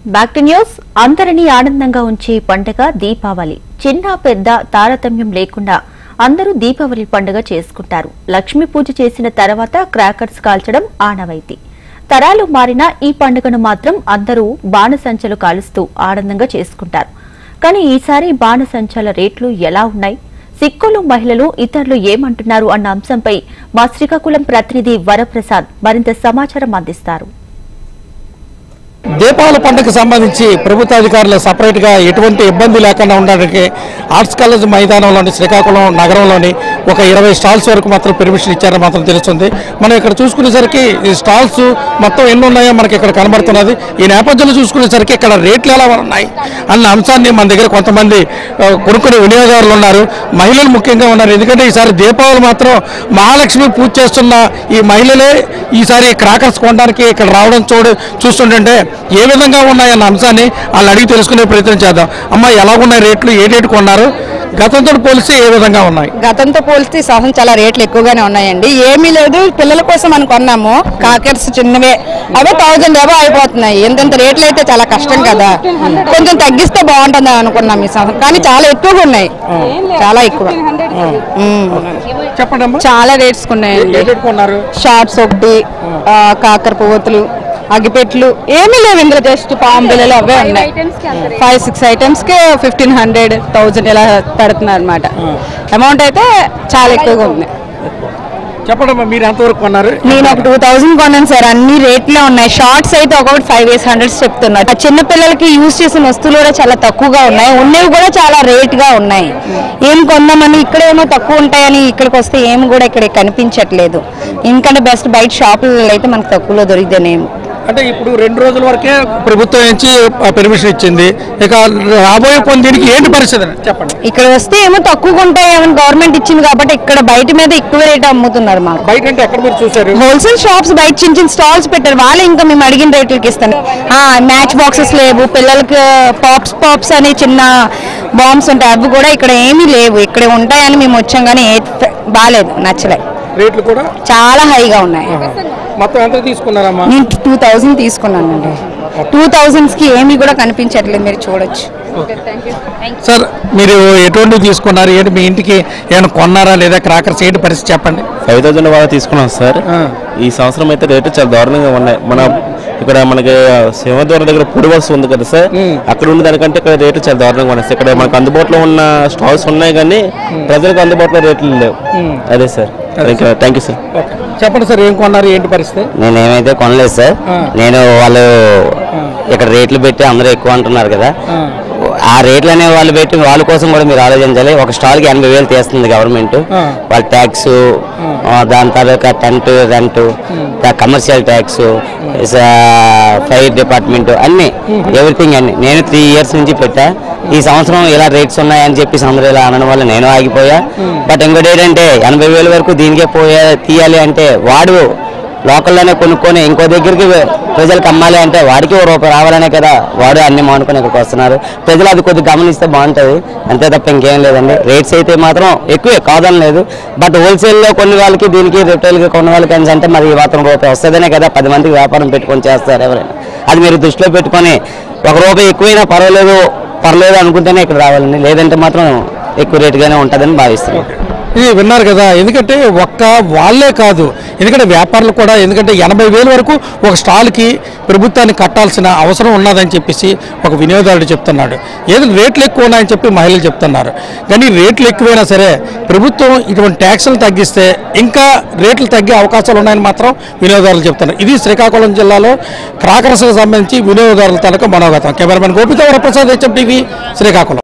Back to news అందరినీ ఆనందంగా ఉంచే పండుగ దీపావళి చిన్న పెద్ద తారతమ్యం లేకుండా అందరూ దీపావళి పండుగ చేసుకుంటారు లక్ష్మీ పూజ చేసిన తర్వాత క్రాకర్స్ కాల్చడం ఆనవాయితీ తరాలు మారినా ఈ పండుగను మాత్రం అందరూ బాణసంచలు కాలుస్తూ ఆనందంగా చేసుకుంటారు కానీ ఈసారి బాణసంచాల రేట్లు ఎలా ఉన్నాయి సిక్కులు మహిళలు ఇతరులు ఏమంటున్నారు అన్న అంశంపై మా శ్రీకాకుళం ప్రతినిధి వరప్రసాద్ మరింత సమాచారం అందిస్తారు దీపావళి పండుగకు సంబంధించి ప్రభుత్వ అధికారులు సపరేట్ గా ఎటువంటి ఇబ్బంది లేకుండా ఉండడానికి ఆర్ట్స్ కాలేజ్ మైదానంలోని శ్రీకాకుళం నగరంలోని ఒక ఇరవై స్టాల్స్ వరకు మాత్రం పెర్మిషన్ ఇచ్చారని మాత్రం తెలుస్తుంది మనం ఇక్కడ చూసుకునేసరికి ఈ స్టాల్స్ మొత్తం ఎన్ని ఉన్నాయో మనకి ఇక్కడ కనబడుతున్నది ఈ నేపథ్యంలో చూసుకునేసరికి ఇక్కడ రేట్లు ఎలా ఉన్నాయి అన్న అంశాన్ని మన దగ్గర కొంతమంది ఆ, కొనుక్కునే వినియోగదారులు ఉన్నారు మహిళలు ముఖ్యంగా ఉన్నారు ఎందుకంటే ఈసారి దీపావళి మాత్రం మహాలక్ష్మి పూజ చేస్తున్న ఈ మహిళలే ఈసారి క్రాకర్స్ కొనడానికి ఇక్కడ రావడం చూడు చూస్తుంటే ఏ విధంగా ఉన్నాయన్న అంశాన్ని వాళ్ళు అడిగి తెలుసుకునే ప్రయత్నం చేద్దాం అమ్మ ఎలా ఉన్నాయి రేట్లు ఏ రేటు కొన్నారు గతంతో పోలిస్తే ఏ విధంగా ఉన్నాయి గతంతో పోలిస్తే ఈ సంవత్సరం చాలా రేట్లు ఎక్కువగానే ఉన్నాయండి ఏమీ లేదు పిల్లల కోసం మనం కొన్నాము కాకెట్స్ చిన్నవే అవే థౌజండ్ ఏవో అయిపోతున్నాయి ఎంతెంత రేట్లు అయితే చాలా కష్టం కదా కొంచెం తగ్గిస్తే బాగుంటుంది అనుకున్నాం ఈ సంవత్సరం కానీ చాలా ఎక్కువగా ఉన్నాయి చాలా ఎక్కువ ఉమ్. చెప్పండి అమ్మా చాలా రేట్స్ ఉన్నాయండి ఏ రేటు కొన్నారు షార్ట్స్ ఒకటి ఆ, కాకర పువ్వుతులు అగ్గిపెట్లు ఏమీ లేవు ఇందులో జస్ట్ పాము బిల్లలు అవే ఉన్నాయి ఫైవ్ సిక్స్ ఐటమ్స్ కి ఫిఫ్టీన్ హండ్రెడ్ థౌజండ్ ఇలా పెడుతున్నారు అనమాట అమౌంట్ అయితే చాలా ఎక్కువగా ఉంది చెప్పండి అమ్మా మీరు ఎంతవరకు కొన్నారు నేను ఒక టూ థౌసండ్ కొన్నాను సార్ అన్ని రేట్లే ఉన్నాయి షార్ట్స్ అయితే ఒకటి ఫైవ్ ఎయిట్ హండ్రెడ్స్ చెప్తున్నారు ఆ చిన్న పిల్లలకి యూజ్ చేసిన వస్తువులు కూడా చాలా తక్కువగా ఉన్నాయి ఉన్నవి కూడా చాలా రేట్ గా ఉన్నాయి ఏం కొందామని ఇక్కడేమో తక్కువ ఉంటాయని ఇక్కడికి వస్తే ఏమి కూడా ఇక్కడ కనిపించట్లేదు ఎందుకంటే బెస్ట్ బయట షాపులలో అయితే మనకు తక్కువలో దొరికితేనేమో అంటే ఇప్పుడు రెండు రోజుల వరకే ప్రభుత్వం నుంచి పెర్మిషన్ ఇచ్చింది ఇక రాబోయే పొంది దీనికి ఏంటి పరిస్థితి చెప్పండి ఇక్కడ వస్తే ఏమో తక్కువగా ఉంటాయని గవర్నమెంట్ ఇచ్చింది కాబట్టి ఇక్కడ బయట మీద ఎక్కువ రేట్ అమ్ముతున్నారు మాకు బయట అంటే ఎక్కడ మీరు చూసారు హోల్సేల్ షాప్స్ బయట చిన్న చిన్న స్టాల్స్ పెట్టారు వాళ్ళే ఇంకా మేము అడిగిన రేట్లకి ఇస్తాను మ్యాచ్ బాక్సెస్ లేవు పిల్లలకి పాప్స్ పాప్స్ అనే చిన్న బాంబ్స్ ఉంటాయి అవి కూడా ఇక్కడ ఏమీ లేవు ఇక్కడ ఉంటాయని మేము వచ్చాం కానీ ఏ- బాగాలేదు నచ్చలే రేట్లు కూడా చాలా హైగా ఉన్నాయి మొత్తం ఎంత తీసుకున్నారమ్మా నేను టూ థౌజండ్ తీసుకున్నానండి టూ థౌజండ్స్కి ఏమీ కూడా కనిపించట్లేదు మీరు చూడొచ్చు సార్ మీరు ఎటువంటి తీసుకున్నారు ఏంటి మీ ఇంటికి ఏమైనా కొన్నారా లేదా క్రాకర్స్ ఏంటి పరిస్థితి చెప్పండి ఫైవ్ థౌసండ్ బాగా తీసుకున్నాం సార్ ఆ. ఈ సంవత్సరం అయితే రేట్లు చాలా దారుణంగా ఉన్నాయి మన ఇక్కడ మనకి సింహద్వారం దగ్గర పొడి బస్సు ఉంది కదా సార్ అక్కడ ఉన్న దానికంటే ఇక్కడ రేట్లు చాలా దారుణంగా ఉన్నాయి సార్. ఇక్కడ మనకు అందుబాటులో ఉన్న స్టాల్స్ ఉన్నాయి కానీ ప్రజలకు అందుబాటులో రేట్లు లేవు అదే సార్ థ్యాంక్ యూ సార్ చెప్పండి సార్ ఏం కొన్నారు ఏంటి పరిస్థితి నేనేమైతే కొనలేదు సార్ ఆ. నేను వాళ్ళు ఇక్కడ రేట్లు పెట్టి అందరూ ఎక్కువ అంటున్నారు కదా ఆ. ఆ రేట్లు అనే వాళ్ళు పెట్టి వాళ్ళ కోసం కూడా మీరు ఆలోచించాలి ఒక స్టాల్ కి ఎనభై వేలు తీస్తుంది గవర్నమెంట్ ఆ. వాళ్ళ ట్యాక్స్ దాని తర్వాత tent rent commercial tax fire department అన్ని ఎవ్రీథింగ్ అన్ని నేను త్రీ ఇయర్స్ నుంచి పెట్టా ఈ సంవత్సరం ఇలా రేట్స్ ఉన్నాయని చెప్పి అందరూ ఇలా అనడం వల్ల నేను ఆగిపోయా బట్ ఇంకోటి ఏంటంటే ఎనభై వేల వరకు దీనికే పోయా తీయాలి అంటే వాడు లోకల్లోనే కొనుక్కొని ఇంకో దగ్గరికి వె- ప్రజలకు అమ్మాలి అంటే వాడికి ఓ రూపాయి రావాలనే కదా వాడు అన్ని మానుకొని ఇక్కడికి వస్తున్నారు ప్రజలు అది కొద్దిగా గమనిస్తే బాగుంటుంది అంతే తప్ప ఇంకేం లేదండి రేట్స్ అయితే మాత్రం ఎక్కువే కాదని లేదు బట్ హోల్సేల్లో కొన్ని వాళ్ళకి దీనికి రిటైల్గా కొన్ని వాళ్ళకి అని అంటే మరి ఈ మాత్రం రూపాయి వస్తుందనే కదా పది మందికి వ్యాపారం పెట్టుకొని చేస్తారు ఎవరైనా అది మీరు దృష్టిలో పెట్టుకొని ఒక రూపాయి ఎక్కువైనా పర్వాలేదు పర్లేదు అనుకుంటేనే ఇక్కడ రావాలండి లేదంటే మాత్రం ఎక్కువ రేటుగానే ఉంటుందని భావిస్తున్నాను ఇది విన్నారు కదా ఎందుకంటే ఒక్క వాళ్ళే కాదు ఎందుకంటే వ్యాపారులు కూడా ఎందుకంటే ఎనభై వేల వరకు ఒక స్టాల్కి ప్రభుత్వాన్ని కట్టాల్సిన అవసరం ఉన్నదని చెప్పేసి ఒక వినియోగదారుడు చెప్తున్నాడు ఏదో రేట్లు ఎక్కువ ఉన్నాయని చెప్పి మహిళలు చెప్తున్నారు కానీ రేట్లు ఎక్కువైనా సరే ప్రభుత్వం ఇటువంటి ట్యాక్సులు తగ్గిస్తే ఇంకా రేట్లు తగ్గే అవకాశాలు ఉన్నాయని మాత్రం వినియోగదారులు చెప్తున్నారు ఇది శ్రీకాకుళం జిల్లాలో క్రాకర్స్కి సంబంధించి వినియోగదారుల తనక మనోగతం కెమెరామెన్ గోపిత వరప్రసాద్ హెచ్ఎం టీవీ శ్రీకాకుళం